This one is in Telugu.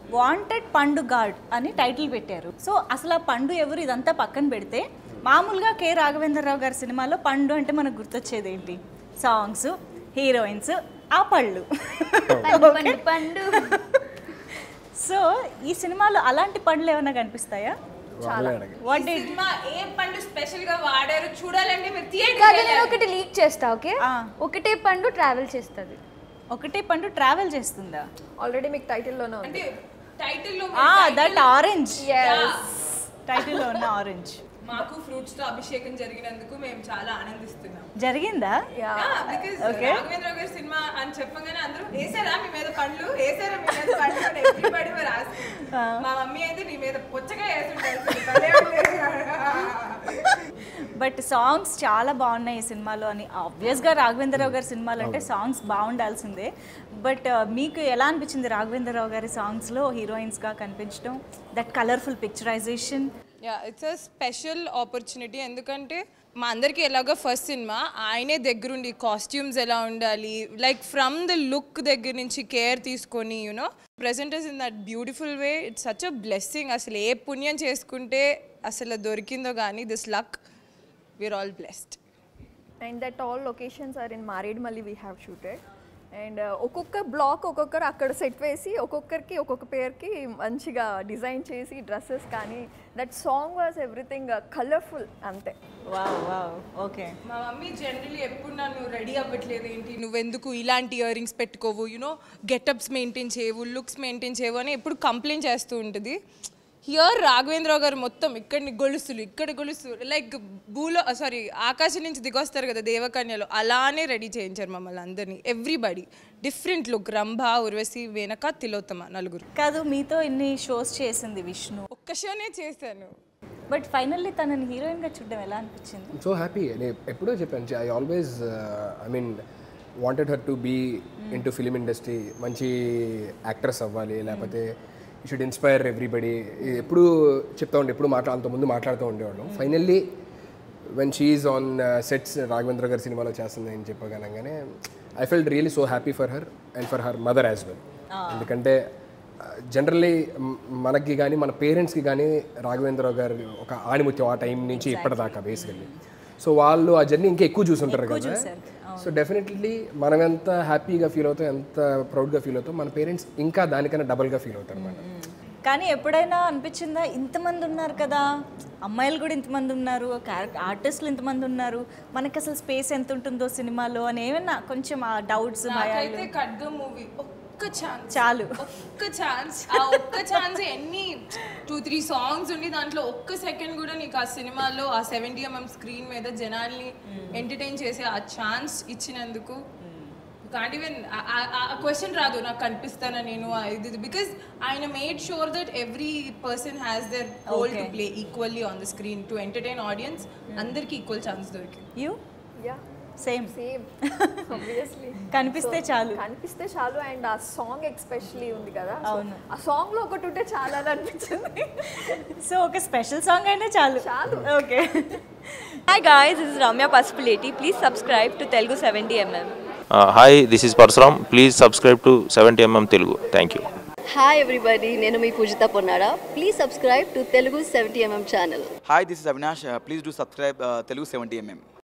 వాంటెడ్ పండు గాడ్ అని టైటిల్ పెట్టారు సో అసలు ఆ పండు ఎవరు ఇదంతా పక్కన పెడితే మామూలుగా కె రాఘవేంద్రరావు గారి సినిమాలో పండు అంటే మనకు గుర్తొచ్చేది ఏంటి సాంగ్స్ హీరోయిన్స్ ఆ పళ్ళు పండు పండు పండు సో ఈ సినిమాలో అలాంటి పండ్లు ఏమైనా కనిపిస్తాయా వాళ్ళే అడగ వాట్ ఈ సినిమా ఏ పండు స్పెషల్ గా వాడారు చూడాలంటే మీరు థియేటర్ కాదు నేను ఒకటి లీక్ చేస్తా ఓకే ఆ. ఒకటే పండు ట్రావెల్ చేస్తుంది ఒకటే పండు ట్రావెల్ చేస్తుందా ఆల్రెడీ మీకు టైటిల్లోనే ఉంది అంటే టైటిల్ లో ఆ దట్ ఆరెంజ్ Yes. టైటిల్లో ఉన్న ఆరెంజ్ మాకు ఫ్రూట్స్ తో అభిషేకం జరిగినందుకు మేము చాలా ఆనందిస్తున్నాం జరిగిందా బికాస్ Okay. రాఘవేంద్ర గారి సినిమా అని చెప్పగానే అందరూ వేసారా మీ మీద పండ్లు వేసారా మీ మీద పండ్లు అని ఎవ్రీబడి మరి మా మమ్మీ అయితే నీ మీద పుచ్చగా వేసుంటారు బట్ సాంగ్స్ చాలా బాగున్నాయి ఈ సినిమాలో అని ఆబ్వియస్గా రాఘవేంద్రరావు గారి సినిమాలు అంటే సాంగ్స్ బాగుండాల్సిందే బట్ మీకు ఎలా అనిపించింది రాఘవేంద్రరావు గారి సాంగ్స్లో హీరోయిన్స్గా కనిపించడం that colourful picturisation yeah it's a special opportunity ఎందుకంటే మా అందరికీ ఎలాగో ఫస్ట్ సినిమా ఆయనే దగ్గరుండి కాస్ట్యూమ్స్ ఎలా ఉండాలి లైక్ ఫ్రమ్ ద లుక్ దగ్గర నుంచి కేర్ తీసుకొని you know presenters in that beautiful way it's such a blessing అసలు ఏ పుణ్యం చేసుకుంటే అసలు దొరికిందో కానీ this luck we are all blessed and that all locations are in Maredumilli we have shooted and ఒక్కొక్క బ్లాక్ ఒక్కొక్కరు అక్కడ సెట్ వేసి ఒక్కొక్కరికి ఒక్కొక్క పేరుకి మంచిగా డిజైన్ చేసి డ్రెస్సెస్ కానీ that song was everything colourful అంతే వావ్ వావ్ ఓకే మా మమ్మీ జనరలీ ఎప్పుడు నన్ను రెడీ అవ్వట్లేదు ఏంటి నువ్వెందుకు ఇలాంటి ఇయర్ రింగ్స్ పెట్టుకోవు యూనో గెటప్స్ మెయింటైన్ చేయవు లుక్స్ మెయింటైన్ చేయవు అని ఎప్పుడు కంప్లైంట్ చేస్తూ ఉంటుంది హియర్ రాఘవేంద్రరావు గారు మొత్తం ఇక్కడిని గొలుసులు ఇక్కడ గొలుసులు లైక్ భూలో సారీ ఆకాశం నుంచి దిగొస్తారు కదా దేవకన్యలో అలానే రెడీ చేయించారు మమ్మల్ని అందరినీ everybody different look Rambha Urvashi వెనక తిలోత్తమ నలుగురు కాదు మీతో ఇన్ని షోస్ చేసింది విష్ణు ఒక్క షోనే చేశాను బట్ ఫైనల్లీ తనని హీరోయిన్గా చూడడం ఎలా అనిపించింది సో హ్యాపీ నేను ఎప్పుడో చెప్పాను I always I mean wanted her to be in to film industry మంచి యాక్ట్రెస్ అవ్వాలి లేకపోతే యూ షుడ్ ఇన్స్పైర్ ఎవ్రీబడి ఎప్పుడు చెప్తా ఉండే ఎప్పుడు మాట్లా అంత ముందు మాట్లాడుతూ ఉండేవాళ్ళం finally when she on sets Raghavendra gari సినిమాలో చేస్తుంది అని చెప్పగలంగానే I felt really so happy for her and for her mother as well ఎందుకంటే జనరల్లీ మనకి కానీ మన పేరెంట్స్కి కానీ రాఘవేంద్రరావు గారు ఒక ఆణిముత్యం ఆ టైం నుంచి ఇప్పటిదాకా బేసికల్లీ సో వాళ్ళు ఆ జర్నీ ఇంకా ఎక్కువ చూసుంటారు కదా సో డెఫినెట్లీ మనం ఎంత హ్యాపీగా ఫీల్ అవుతాం ఎంత ప్రౌడ్గా ఫీల్ అవుతాం మన పేరెంట్స్ ఇంకా దానికన్నా డబల్గా ఫీల్ అవుతారు అన్నమాట కానీ ఎప్పుడైనా అనిపించిందా ఇంతమంది ఉన్నారు కదా అమ్మాయిలు కూడా ఇంతమంది ఉన్నారు క్యారెక్టర్ ఆర్టిస్టులు ఇంతమంది ఉన్నారు మనకి అసలు స్పేస్ ఎంత ఉంటుందో సినిమాలో అని ఏమన్నా కొంచెం ఆ డౌట్స్ భయాలు నాకైతే ఖడ్గం మూవీ ఒక్క ఛాన్స్ చాలు ఒక్క ఛాన్స్ ఆ ఒక్క ఛాన్స్ ఎన్ని టూ త్రీ సాంగ్స్ ఉండి దాంట్లో ఒక్క సెకండ్ కూడా నీకు ఆ సినిమాలో ఆ సెవెంటీ ఎంఎం స్క్రీన్ మీద జనాల్ని ఎంటర్టైన్ చేసే ఆ ఛాన్స్ ఇచ్చినందుకు కాంట్ ఈవెన్ ఆ క్వశ్చన్ రాదు నాకు కనిపిస్తానా నేను ఆ ఇది బికాస్ ఆయన made sure that every person has their role to play equally on the screen to entertain audience అందరికి ఈక్వల్ ఛాన్స్ దొరికింది you ya same same obviously కనిపిస్తే చాలు కనిపిస్తే చాలు అండ్ ఆ సాంగ్ ఎక్స్పెషలీ ఉంది కదా so అవును. ఆ సాంగ్ లో ఒకటి ఉంటే చాలా అని అనిపించింది సో ఒక స్పెషల్ సాంగ్ అయినా చాలు చాలు. Okay Hi guys, this is Ramya Pasupuleti. Please subscribe to Telugu 70mm. Hi this is Parashuram please subscribe to seventy MM Telugu thank you hi everybody నేను మీ Poojitha Ponnada please subscribe to Telugu seventy MM channel Hi, this is Avinash. Uh, please do subscribe uh, Telugu 70mm.